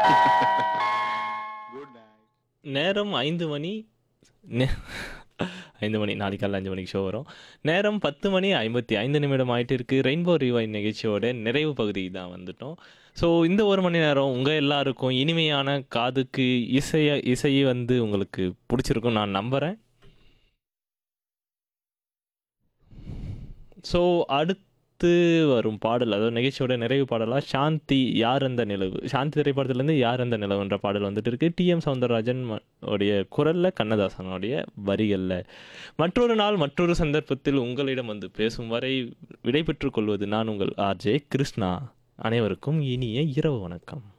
good night நேரம் ஐந்து மணி நே- ஐந்து மணி நாளைக்கு காலைல அஞ்சு மணிக்கு ஷோ வரும் நேரம் பத்து மணி ஐம்பத்தி ஐந்து நிமிடம் ஆயிட்டு இருக்கு ரெயின்போ ரிவைன் நிகழ்ச்சியோட நிறைவு பகுதி தான் வந்துட்டோம் ஸோ இந்த ஒரு மணி நேரம் உங்கள் எல்லாருக்கும் இனிமையான காதுக்கு இசைய இசையை வந்து உங்களுக்கு பிடிச்சிருக்கும் நான் நம்புகிறேன் ஸோ அடுத்து வரும் பாடல் அதாவது நிகழ்ச்சியோட நிறைவு பாடலாக சாந்தி யார் அந்த நிலவு சாந்தி திரைப்படத்துலேருந்து யார் அந்த நிலவுன்ற பாடல் வந்துட்டு இருக்கு டிஎம் சவுந்தரராஜன் ம- உடைய குரலில் கண்ணதாசனுடைய வரிகளில் மற்றொரு நாள் மற்றொரு சந்தர்ப்பத்தில் உங்களிடம் வந்து பேசும் வரை விடைபெற்றுக் கொள்வது நான் உங்கள் ஆர்ஜே கிருஷ்ணா அனைவருக்கும் இனிய இரவு வணக்கம்